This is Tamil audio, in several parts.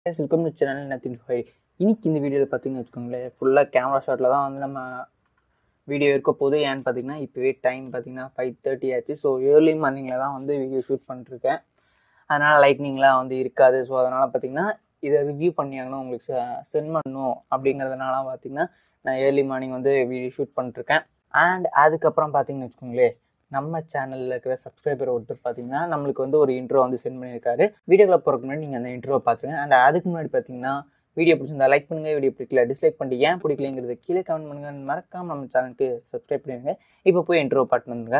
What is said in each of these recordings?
welcome to channel nothing five இன்னைக்கு இந்த வீடியோவில் பார்த்தீங்கன்னு வச்சுக்கோங்களேன் ஃபுல்லாக கேமரா ஷாட்டில் தான் வந்து நம்ம வீடியோ இருக்க போது ஏன்னு பார்த்தீங்கன்னா இப்போவே டைம் பார்த்தீங்கன்னா ஃபைவ் தேர்ட்டி ஆச்சு ஸோ ஏர்லி மார்னிங்கில் தான் வந்து வீடியோ ஷூட் பண்ணிருக்கேன் அதனால் லைட்னிங்லாம் வந்து இருக்காது ஸோ அதனால் பார்த்தீங்கன்னா இதை ரிவ்யூ பண்ணியாங்கன்னா உங்களுக்கு சென்ட் பண்ணணும் அப்படிங்கிறதுனால பார்த்தீங்கன்னா நான் ஏர்லி மார்னிங் வந்து வீடியோ ஷூட் பண்ணிருக்கேன் அண்ட் அதுக்கப்புறம் பார்த்தீங்கன்னு வச்சுக்கோங்களேன் நம்ம சேனலில் இருக்கிற சப்ஸ்கிரைபர் ஒருத்தர் பார்த்தீங்கன்னா நம்மளுக்கு வந்து ஒரு இன்ட்ரோ வந்து சென்ட் பண்ணியிருக்காரு வீடியோக்குள்ள போகிறதுக்கு முன்னாடி நீங்கள் அந்த இன்ட்ரோ பார்த்துருங்க அண்ட் அதுக்கு முன்னாடி பார்த்தீங்கன்னா வீடியோ பிடிச்சிருந்தா லைக் பண்ணுங்க வீடியோ பிடிக்கல டிஸ்லைக் பண்ணிட்டு ஏன் பிடிக்கலங்கிறது கீழே கமெண்ட் பண்ணுங்க மறக்காம நம்ம சேனலுக்கு சப்ஸ்கிரைப் பண்ணிடுங்க இப்போ போய் இன்ட்ரோ பாட்டு வந்துருங்க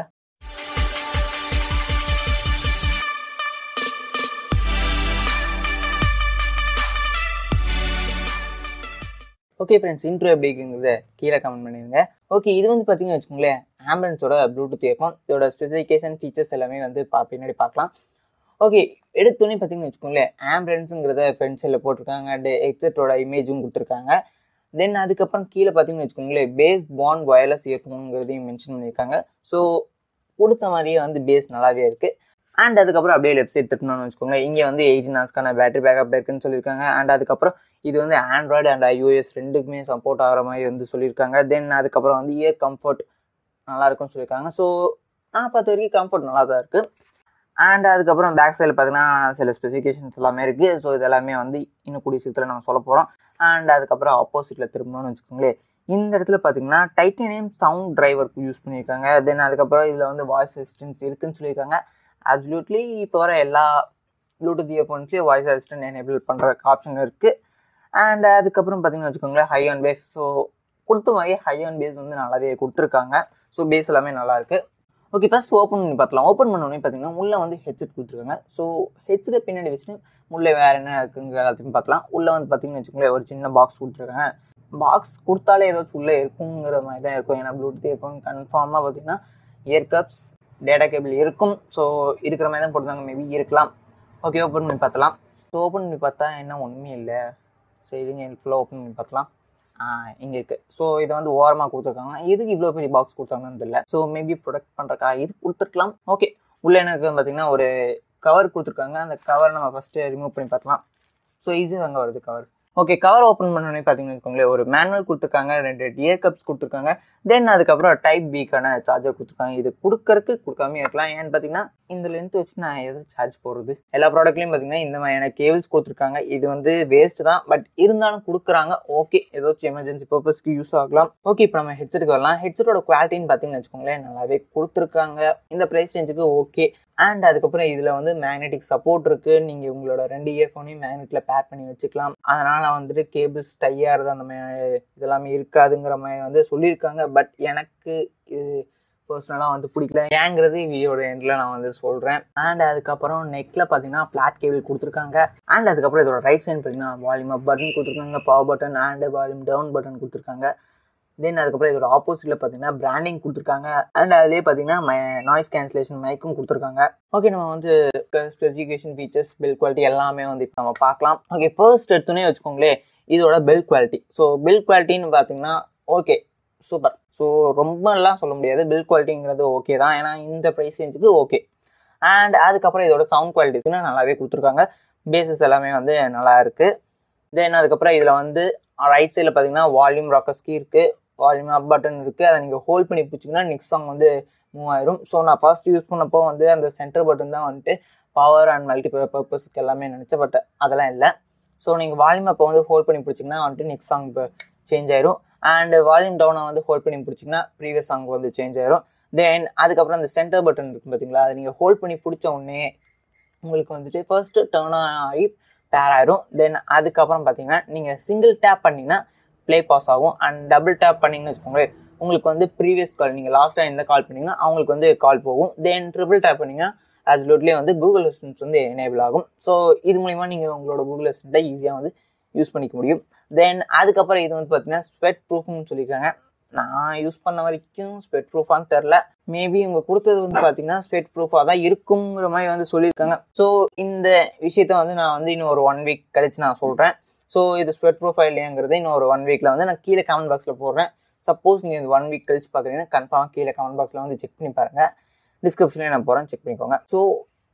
ஓகே ஃப்ரெண்ட்ஸ் இன்ட்ரோ எப்படி இருக்குங்கிறத கீழே கமெண்ட் பண்ணிடுங்க ஓகே இது வந்து பார்த்தீங்கன்னு வச்சுக்கோங்களேன் ஆம்புலன்ஸோட ப்ளூடூத் இயர்ஃபோன் இதோட ஸ்பெசிஃபிகேஷன் ஃபீச்சர்ஸ் எல்லாமே வந்து பா பின்னாடி பார்க்கலாம் ஓகே எடுத்தோடனே பார்த்தீங்கன்னு வச்சுக்கோங்களேன் ஆம்புலன்ஸுங்கிறத ஃப்ரண்ட் சைடில் போட்டிருக்காங்க அண்ட் எக்ஸட்டோட இமேஜும் கொடுத்துருக்காங்க தென் அதுக்கப்புறம் கீழே பார்த்தீங்கன்னு வச்சுக்கோங்களேன் பேஸ் பான் வயர்லெஸ் இயர்ஃபோனுங்கிறதையும் மென்ஷன் பண்ணியிருக்காங்க ஸோ கொடுத்த மாதிரியே வந்து பேஸ் நல்லாவே இருக்குது அண்ட் அதுக்கப்புறம் அப்படியே லெஃப்ட் சைட் திருப்பினோம்னு வச்சுக்கோங்களேன் இங்கே வந்து எயிட்டீன் ஹவர்ஸ்க்கான பேட்டரி பேக்கப் இருக்குன்னு சொல்லியிருக்காங்க அண்ட் அதுக்கப்புறம் இது வந்து ஆண்ட்ராய்டு அண்ட் ஐஓஎஸ் ரெண்டுக்குமே சப்போர்ட் ஆகிற மாதிரி வந்து சொல்லியிருக்காங்க தென் அதுக்கப்புறம் வந்து இயர் கம்ஃபர்ட் நல்லா இருக்கும்னு சொல்லியிருக்காங்க ஸோ நான் பார்த்த வரைக்கும் கம்ஃபர்ட் நல்லா தான் இருக்குது அண்ட் அதுக்கப்புறம் பேக் சைடில் பார்த்தீங்கன்னா சில ஸ்பெசிஃபிகேஷன்ஸ் எல்லாமே இருக்குது ஸோ இது எல்லாமே வந்து இன்னும் கூடிய சீக்கிரத்தில் நம்ம சொல்ல போகிறோம் அண்ட் அதுக்கப்புறம் ஆப்போசிட்டில் திரும்பணும்னு வச்சுக்கோங்களேன் இந்த இடத்துல பார்த்தீங்கன்னா டைட்டேனியம் சவுண்ட் டிரைவர் யூஸ் பண்ணியிருக்காங்க தென் அதுக்கப்புறம் இதில் வந்து வாய்ஸ் அசிஸ்டன்ஸ் இருக்குன்னு சொல்லியிருக்காங்க அப்சல்யூட்லி இப்போ வர எல்லா ப்ளூடூத் இயர்ஃபோன்ஸ்லேயும் வாய்ஸ் அசிஸ்டன்ட் எனேபிள் பண்ணுற ஆப்ஷன் இருக்குது அண்ட் அதுக்கப்புறம் பார்த்தீங்கன்னு வச்சுக்கோங்களேன் ஹை ஆன் பேஸ் ஸோ கொடுத்த மாதிரியே ஹை ஆன் பேஸ் வந்து நல்லாவே கொடுத்துருக்காங்க ஸோ பேஸ் எல்லாமே நல்லா இருக்குது ஓகே ஃபர்ஸ்ட் ஓப்பன் பண்ணி பார்க்கலாம் ஓப்பன் பண்ணோடனே பார்த்தீங்கன்னா உள்ளே வந்து ஹெட்செட் கொடுத்துருக்காங்க ஸோ ஹெட்செட்டை பின்னாடி வச்சுட்டு உள்ளே வேறு என்ன இருக்குங்கிற எல்லாத்தையும் பார்க்கலாம் உள்ளே வந்து பார்த்தீங்கன்னு வச்சுக்கோங்களேன் ஒரு சின்ன பாக்ஸ் கொடுத்துருக்காங்க பாக்ஸ் கொடுத்தாலே ஏதாச்சும் உள்ளே இருக்குங்கிற மாதிரி தான் இருக்கும் ஏன்னா ப்ளூடூத் இயர்ஃபோன் கன்ஃபார்மாக பார்த்தீங்கன்னா இயர் கப்ஸ் டேட்டா கேபிள் இருக்கும் ஸோ இருக்கிற மாதிரி தான் போட்டுருந்தாங்க மேபி இருக்கலாம் ஓகே ஓப்பன் பண்ணி பார்த்தலாம் ஸோ ஓப்பன் பண்ணி பார்த்தா என்ன ஒன்றுமே இல்லை சரி இதுங்க ஃபுல்லாக ஓப்பன் பண்ணி பார்த்தலாம் இங்கே இருக்குது ஸோ இதை வந்து ஓரமாக கொடுத்துருக்காங்க எதுக்கு இவ்வளோ பெரிய பாக்ஸ் கொடுத்தாங்கன்னு தெரியல ஸோ மேபி ப்ரொடக்ட் பண்ணுறக்கா இது கொடுத்துருக்கலாம் ஓகே உள்ளே என்ன இருக்குன்னு பார்த்தீங்கன்னா ஒரு கவர் கொடுத்துருக்காங்க அந்த கவர் நம்ம ஃபஸ்ட்டு ரிமூவ் பண்ணி பார்க்கலாம் ஸோ ஈஸி தாங்க வருது கவர் ஓகே கவர் ஓப்பன் பண்ணோடனே பார்த்தீங்கன்னு வச்சுக்கோங்களேன் ஒரு மேனுவல் கொடுத்துருக்காங்க ரெண்டு இயர் கப்ஸ் கொடுத்துருக்காங்க தென் அதுக்கப்புறம் டைப் பிக்கான சார்ஜர் கொடுத்துருக்காங்க இது கொடுக்கறக்கு கொடுக்காம இருக்கலாம் ஏன்னு பார்த்தீங்கன்னா இந்த லென்த் வச்சு நான் எது சார்ஜ் போடுறது எல்லா ப்ராடக்ட்லையும் பார்த்தீங்கன்னா இந்த மாதிரியான கேபிள்ஸ் கொடுத்துருக்காங்க இது வந்து வேஸ்ட் தான் பட் இருந்தாலும் கொடுக்குறாங்க ஓகே ஏதாச்சும் எமர்ஜென்சி பர்பஸ்க்கு யூஸ் ஆகலாம் ஓகே இப்போ நம்ம ஹெட்செட்டுக்கு வரலாம் ஹெட்செட்டோட குவாலிட்டின்னு பார்த்தீங்கன்னு வச்சுக்கோங்களேன் நல்லாவே கொடுத்துருக்காங்க இந்த ப்ரைஸ் ரேஞ்சுக்கு ஓகே அண்ட் அதுக்கப்புறம் இதில் வந்து மேக்னெட்டிக் சப்போர்ட் இருக்குது நீங்கள் உங்களோட ரெண்டு இயர்ஃபோனையும் மேக்னெட்டில் பேர் பண்ணி வச்சுக்கலாம் அதனால் வந்துட்டு கேபிள்ஸ் டையாகிறது அந்த மாதிரி இதெல்லாமே இருக்காதுங்கிற மாதிரி வந்து சொல்லியிருக்காங்க பட் எனக்கு இது பர்சனலாக வந்து பிடிக்கல ஏங்கிறது வீடியோட எண்டில் நான் வந்து சொல்கிறேன் அண்ட் அதுக்கப்புறம் நெக்கில் பார்த்தீங்கன்னா ஃப்ளாட் கேபிள் கொடுத்துருக்காங்க அண்ட் அதுக்கப்புறம் இதோட ரைட் சைடு பார்த்தீங்கன்னா வால்யூம் அப் பட்டன் கொடுத்துருக்காங்க power button and volume down button கொடுத்துருக்காங்க தென் அதுக்கப்புறம் இதோட ஆப்போசிட்டில் பார்த்தீங்கன்னா பிராண்டிங் கொடுத்துருக்காங்க அண்ட் அதுலேயே பார்த்தீங்கன்னா மை நாய்ஸ் கேன்சலேஷன் மைக்கும் கொடுத்துருக்காங்க ஓகே நம்ம வந்து ஸ்பெசிஃபிகேஷன் ஃபீச்சர்ஸ் பில் குவாலிட்டி எல்லாமே வந்து இப்போ நம்ம பார்க்கலாம் ஓகே ஃபர்ஸ்ட் எடுத்தோன்னே வச்சுக்கோங்களேன் இதோட பில் குவாலிட்டி ஸோ பில் குவாலிட்டின்னு பார்த்தீங்கன்னா ஓகே சூப்பர் ஸோ ரொம்பலாம் சொல்ல முடியாது பில் குவாலிட்டிங்கிறது ஓகே தான் ஏன்னா இந்த ப்ரைஸ் ரேஞ்சுக்கு ஓகே அண்ட் அதுக்கப்புறம் இதோட சவுண்ட் குவாலிட்டிஸ்க்கு நல்லாவே கொடுத்துருக்காங்க பேசஸ் எல்லாமே வந்து நல்லா இருக்குது தென் அதுக்கப்புறம் இதில் வந்து ரைட் சைடில் பார்த்தீங்கன்னா வால்யூம் ராக்கஸ்கி இருக்குது வால்யூம் அப் பட்டன் இருக்குது அதை நீங்கள் ஹோல்ட் பண்ணி பிடிச்சிங்கன்னா நெக்ஸ்ட் சாங் வந்து மூவ் ஆயிரும் ஸோ நான் ஃபர்ஸ்ட் யூஸ் பண்ணப்போ வந்து அந்த சென்டர் பட்டன் தான் வந்துட்டு பவர் அண்ட் மல்டி பர்பஸ்க்கு எல்லாமே நினச்ச பட் அதெல்லாம் இல்லை ஸோ நீங்கள் வால்யூம் அப்போ வந்து ஹோல்ட் பண்ணி பிடிச்சிங்கன்னா வந்துட்டு நெக்ஸ்ட் சாங் இப்போ சேஞ்ச் ஆயிரும் அண்ட் வால்யூம் டவுனை வந்து ஹோல்ட் பண்ணி பிடிச்சிங்கன்னா ப்ரீவியஸ் சாங் வந்து சேஞ்ச் ஆயிரும் தென் அதுக்கப்புறம் அந்த சென்டர் பட்டன் இருக்கும் பார்த்தீங்களா அதை நீங்கள் ஹோல்ட் பண்ணி பிடிச்ச உடனே உங்களுக்கு வந்துட்டு ஃபர்ஸ்ட் டேர்ன் ஆகி பேர் ஆயிரும் தென் அதுக்கப்புறம் பார்த்தீங்கன்னா நீங்கள் சிங்கிள் டேப் பண்ணிங்கன்னா ப்ளே பாஸ் ஆகும் அண்ட் டபுள் டேப் பண்ணிங்கன்னு வச்சுக்கோங்களேன் உங்களுக்கு வந்து ப்ரீவியஸ் கால் நீங்கள் லாஸ்ட்டாக எந்த கால் பண்ணீங்கன்னா அவங்களுக்கு வந்து கால் போகும் தென் ட்ரிபிள் டேப் பண்ணிங்கன்னா அதுலோட்லேயே வந்து கூகுள் அசிஸ்டன்ஸ் வந்து எனேபிள் ஆகும் ஸோ இது மூலிமா நீங்கள் உங்களோட கூகுள் அசிஸ்டண்ட்டை ஈஸியாக வந்து யூஸ் பண்ணிக்க முடியும் தென் அதுக்கப்புறம் இது வந்து பார்த்தீங்கன்னா ஸ்வெட் ப்ரூஃப்னு சொல்லியிருக்காங்க நான் யூஸ் பண்ண வரைக்கும் ஸ்வெட் ப்ரூஃபான்னு தெரில மேபி இவங்க கொடுத்தது வந்து பார்த்தீங்கன்னா ஸ்வெட் ப்ரூஃபாக தான் இருக்குங்கிற மாதிரி வந்து சொல்லியிருக்காங்க ஸோ இந்த விஷயத்த வந்து நான் வந்து இன்னும் ஒரு ஒன் வீக் கழிச்சு நான் சொல்கிறேன் ஸோ இது ஸ்வெட் ப்ரூஃபா இல்லையாங்கிறது இன்னும் ஒரு ஒன் வீக்கில் வந்து நான் கீழே கமெண்ட் பாக்ஸில் போடுறேன் சப்போஸ் நீங்கள் இந்த ஒன் வீக் கழிச்சு பார்க்குறீங்கன்னா கன்ஃபார்மாக கீழே கமெண்ட் பாக்ஸில் வந்து செக் பண்ணி பாருங்கள் டிஸ்கிரிப்ஷன்லேயே நான் போகிறேன் செக் பண்ணிக்கோங்க ஸோ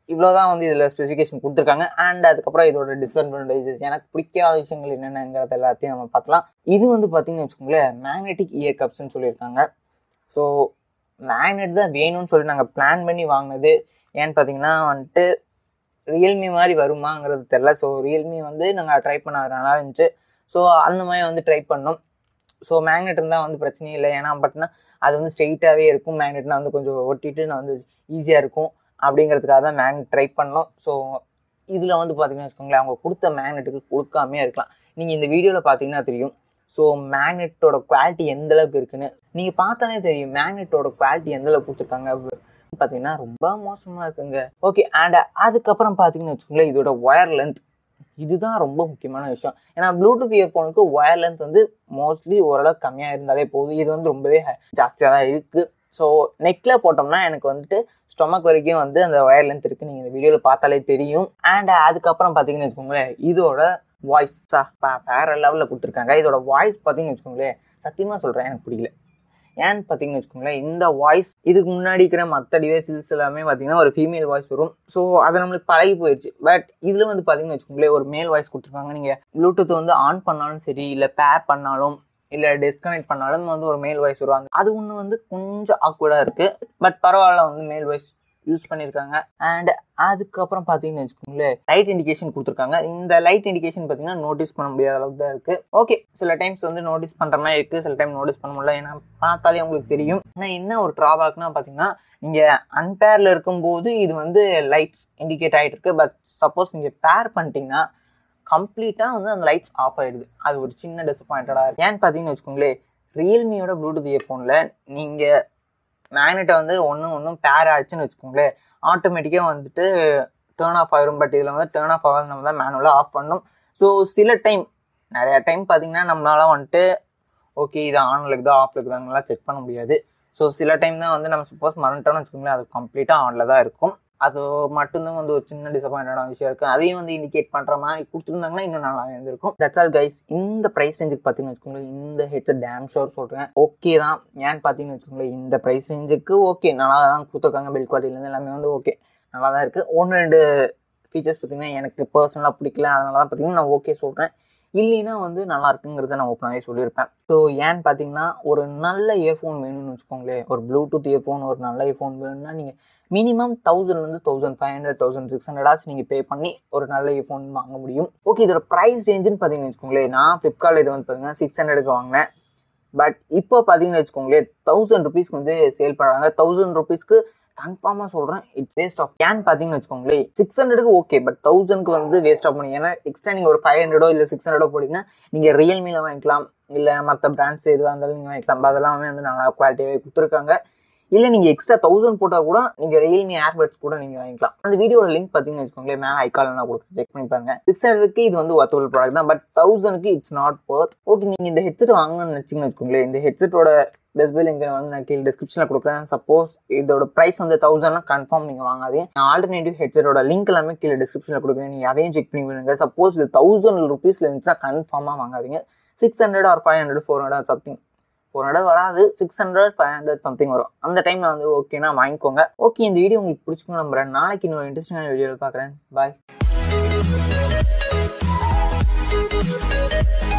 இவ்வளோதான் வந்து இதில் ஸ்பெசிஃபிகேஷன் கொடுத்துருக்காங்க அண்ட் அதுக்கப்புறம் இதோட டிஸ்அட்வான்டேஜஸ் எனக்கு பிடிக்காத விஷயங்கள் என்னென்னங்கிறது எல்லாத்தையும் நம்ம பார்க்கலாம் இது வந்து பார்த்தீங்கன்னு வச்சுக்கோங்களேன் மேக்னெட்டிக் இயர் கப்ஸ்ன்னு சொல்லியிருக்காங்க ஸோ மேக்னெட் தான் வேணும்னு சொல்லி நாங்கள் பிளான் பண்ணி வாங்கினது ஏன்னு பார்த்தீங்கன்னா வந்துட்டு ரியல்மி மாதிரி வருமாங்கிறது தெரில ஸோ ரியல்மி வந்து நாங்கள் ட்ரை பண்ண அது நல்லா இருந்துச்சு ஸோ அந்த மாதிரி வந்து ட்ரை பண்ணோம் ஸோ மேக்னெட் இருந்தால் வந்து பிரச்சனையே இல்லை ஏன்னா பட்னா அது வந்து ஸ்ட்ரெயிட்டாகவே இருக்கும் மேக்னெட்னா வந்து கொஞ்சம் ஒட்டிட்டு நான் வந்து ஈஸியாக இருக்கும் அப்படிங்கிறதுக்காக தான் மேக்னெட் ட்ரை பண்ணோம் ஸோ இதில் வந்து பார்த்தீங்கன்னா வச்சுக்கோங்களேன் அவங்க கொடுத்த மேக்னெட்டுக்கு கொடுக்காமே இருக்கலாம் நீங்கள் இந்த வீடியோவில் பார்த்தீங்கன்னா தெரியும் ஸோ மேக்னெட்டோட குவாலிட்டி எந்த அளவுக்கு இருக்குன்னு நீங்கள் பார்த்தாலே தெரியும் மேக்னெட்டோட குவாலிட்டி எந்த அளவுக்கு கொடுத்துருக்காங்க பார்த்தீங்கன்னா ரொம்ப மோசமாக இருக்குங்க ஓகே அண்ட் அதுக்கப்புறம் பார்த்தீங்கன்னு வச்சுக்கோங்களேன் இதோட ஒயர் லென்த் இதுதான் ரொம்ப முக்கியமான விஷயம் ஏன்னா ப்ளூடூத் இயர்ஃபோனுக்கு ஒயர் லென்த் வந்து மோஸ்ட்லி ஓரளவுக்கு கம்மியாக இருந்தாலே போதும் இது வந்து ரொம்பவே ஜாஸ்தியாக தான் இருக்குது ஸோ நெக்கில் போட்டோம்னா எனக்கு வந்துட்டு ஸ்டொமக் வரைக்கும் வந்து அந்த ஒயர் லென்த் இருக்குது நீங்கள் இந்த வீடியோவில் பார்த்தாலே தெரியும் அண்ட் அதுக்கப்புறம் பார்த்தீங்கன்னு வச்சுக்கோங்களேன் இதோட வாய்ஸ் வேற லெவலில் கொடுத்துருக்காங்க இதோட வாய்ஸ் பார்த்தீங்கன்னு வச்சுக்கோங்களேன் சத்தியமாக சொல்கிறேன் எனக்கு பிடிக்கல ஏன்னு பார்த்தீங்கன்னு வச்சுக்கோங்களேன் இந்த வாய்ஸ் இதுக்கு முன்னாடி இருக்கிற மற்ற டிவைசஸ் எல்லாமே பார்த்தீங்கன்னா ஒரு ஃபீமேல் வாய்ஸ் வரும் ஸோ அது நம்மளுக்கு பழகி போயிடுச்சு பட் இதில் வந்து பார்த்தீங்கன்னு வச்சுக்கோங்களேன் ஒரு மேல் வாய்ஸ் கொடுத்துருக்காங்க நீங்கள் ப்ளூடூத் வந்து ஆன் பண்ணாலும் சரி இல்லை பேர் பண்ணாலும் இல்லை டிஸ்கனெக்ட் பண்ணாலும் வந்து ஒரு மேல் வாய்ஸ் வருவாங்க அது ஒன்று வந்து கொஞ்சம் ஆக்வர்டாக இருக்குது பட் பரவாயில்ல வந்து மேல் வாய்ஸ் யூஸ் பண்ணியிருக்காங்க அண்ட் அதுக்கப்புறம் பார்த்தீங்கன்னு வச்சுக்கோங்களேன் லைட் இண்டிகேஷன் கொடுத்துருக்காங்க இந்த லைட் இண்டிகேஷன் பார்த்தீங்கன்னா நோட்டீஸ் பண்ண முடியாத அளவுக்கு தான் இருக்குது ஓகே சில டைம்ஸ் வந்து நோட்டீஸ் பண்ணுற மாதிரி இருக்குது சில டைம் நோட்டீஸ் பண்ண முடியல ஏன்னா பார்த்தாலே உங்களுக்கு தெரியும் ஆனால் என்ன ஒரு ட்ராபேக்னா பார்த்தீங்கன்னா நீங்கள் அன்பேரில் இருக்கும்போது இது வந்து லைட்ஸ் இண்டிகேட் ஆகிட்டு இருக்கு பட் சப்போஸ் நீங்கள் பேர் பண்ணிட்டீங்கன்னா கம்ப்ளீட்டாக வந்து அந்த லைட்ஸ் ஆஃப் ஆகிடுது அது ஒரு சின்ன டிசப்பாயிண்டடாக இருக்குது ஏன்னு பார்த்தீங்கன்னு வச்சுக்கோங்களேன் ரியல்மியோட ப்ளூடூத் இயர்ஃபோனில் நீங்கள் மேக்னெட்டை வந்து ஒன்று ஒன்றும் பேர் ஆச்சுன்னு வச்சுக்கோங்களேன் ஆட்டோமேட்டிக்காக வந்துட்டு டேர்ன் ஆஃப் ஆயிரும் பட் இதில் வந்து டேர்ன் ஆஃப் ஆகாது நம்ம தான் மேனுவலாக ஆஃப் பண்ணணும் ஸோ சில டைம் நிறையா டைம் பார்த்தீங்கன்னா நம்மளால வந்துட்டு ஓகே இது ஆனில் இருக்குதா ஆஃப் இருக்குதாங்கலாம் செக் பண்ண முடியாது ஸோ சில டைம் தான் வந்து நம்ம சப்போஸ் மறந்துட்டோம்னு வச்சுக்கோங்களேன் அது கம்ப்ளீட்டாக ஆனில் தான் இருக்கும் அது மட்டும்தான் வந்து ஒரு சின்ன டிசப்பாயின்டான விஷயம் இருக்குது அதையும் வந்து இண்டிகேட் பண்ணுற மாதிரி கொடுத்துருந்தாங்கன்னா இன்னும் நல்லா இருந்திருக்கும் தட்ஸ் ஆல் கைஸ் இந்த ப்ரைஸ் ரேஞ்சுக்கு பார்த்தீங்கன்னு வச்சுக்கோங்களேன் இந்த ஹெட்செட் டேம் ஷோர் சொல்கிறேன் ஓகே தான் ஏன்னு பார்த்தீங்கன்னு வச்சுக்கோங்களேன் இந்த ப்ரைஸ் ரேஞ்சுக்கு ஓகே நல்லா தான் கொடுத்துருக்காங்க பில் குவாலிட்டிலேருந்து எல்லாமே வந்து ஓகே நல்லா தான் இருக்குது ஒன்று ரெண்டு ஃபீச்சர்ஸ் பார்த்தீங்கன்னா எனக்கு பர்சனலாக பிடிக்கல அதனால தான் பார்த்தீங்கன்னா நான் ஓகே சொல்கிறேன் இல்லைன்னா வந்து நல்லா இருக்குங்கிறத நான் ஓப்பனாகவே சொல்லியிருப்பேன் ஸோ ஏன்னு பார்த்தீங்கன்னா ஒரு நல்ல இயர்ஃபோன் வேணும்னு வச்சுக்கோங்களேன் ஒரு ப்ளூடூத் இயர்ஃபோன் ஒரு நல்ல இயர்ஃபோன் வேணும்னா நீங்கள் மினிமம் தௌசண்ட்லேருந்து thousand five hundred thousand six ஹண்ட்ரடாச்சும் நீங்கள் பே பண்ணி ஒரு நல்ல இயர்ஃபோன் வாங்க முடியும் ஓகே இதோட ப்ரைஸ் ரேஞ்சுன்னு பார்த்தீங்கன்னு வச்சுக்கோங்களேன் நான் ஃப்ளிப்கார்ட்டில் இது வந்து பார்த்தீங்கன்னா சிக்ஸ் ஹண்ட்ரடுக்கு வாங்கினேன் பட் இப்போ பார்த்தீங்கன்னு வச்சுக்கோங்களேன் தௌசண்ட் ருபீஸ்க்கு வந்து சேல் பண்ணுறாங்க தௌசண்ட் ருபீஸ்க்கு கன்ஃபார்மாக சொல்கிறேன் இட்ஸ் வேஸ்ட் ஆஃப் கேன் பார்த்தீங்கன்னு வச்சுக்கோங்களேன் சிக்ஸ் ஹண்ட்ரடுக்கு ஓகே பட் தௌசண்ட்க்கு வந்து வேஸ்ட் ஆஃப் பண்ணி ஏன்னா எக்ஸ்ட்ரா நீங்கள் ஒரு ஃபைவ் ஹண்ட்ரடோ இல்லை சிக்ஸ் ஹண்ட்ரடோ போட்டிங்கன்னா நீங்கள் ரியல்மியில் வாங்கிக்கலாம் இல்லை மற்ற பிராண்ட்ஸ் எதுவாக இருந்தாலும் நீங்கள் வாங்கிக்கலாம் அதெல்லாமே வந்து நல்லா குவாலிட்டியாகவே கொடுத்துருக்காங்க இல்லை நீங்கள் எக்ஸ்ட்ரா தௌசண்ட் போட்டால் கூட நீங்கள் ரியல்மி ஏர்பட்ஸ் கூட நீங்கள் வாங்கிக்கலாம் அந்த வீடியோட லிங்க் பார்த்தீங்கன்னு வச்சுக்கோங்களேன் மேலே ஐக்கால் நான் கொடுத்து செக் பண்ணி பாருங்க சிக்ஸ் ஹண்ட்ரட்க்கு இது வந்து ஒர்த்தபிள் ப்ராடக்ட் தான் பட் தௌசண்ட்க்கு இட்ஸ் நாட் ஒர்த் ஓகே நீங்கள் இந்த ஹெட்செட் வாங்கணும்னு வச்சிங்கன்னு வச்சுக்கோங்களேன் இந்த ஹெட்செட்டோட பெஸ்ட் பில் இங்கே வந்து நான் கீழே டிஸ்கிரிப்ஷனில் கொடுக்குறேன் சப்போஸ் இதோட ப்ரைஸ் வந்து தௌசண்ட்னா கன்ஃபார்ம் நீங்கள் வாங்காதீங்க நான் ஆல்டர்னேட்டிவ் ஹெட்செட்டோட லிங்க் எல்லாமே கீழே டிஸ்கிரிப்ஷனில் கொடுக்குறேன் நீங்கள் அதையும் செக் பண்ணி விடுங்க சப்போஸ் இது தௌசண்ட் ருபீஸில் இருந்துச்சுன்னா கன்ஃபார்மாக வாங்காதீங்க six hundred or five hundred four hundred something four hundred வராது six hundred five hundred something வரும் அந்த டைமில் வந்து ஓகேனா வாங்கிக்கோங்க ஓகே இந்த வீடியோ உங்களுக்கு பிடிச்சிக்கணும் நம்புறேன் நாளைக்கு இன்னொரு இன்ட்ரெஸ்டிங்கான வீடியோவில் பார்க்குறேன் பாய்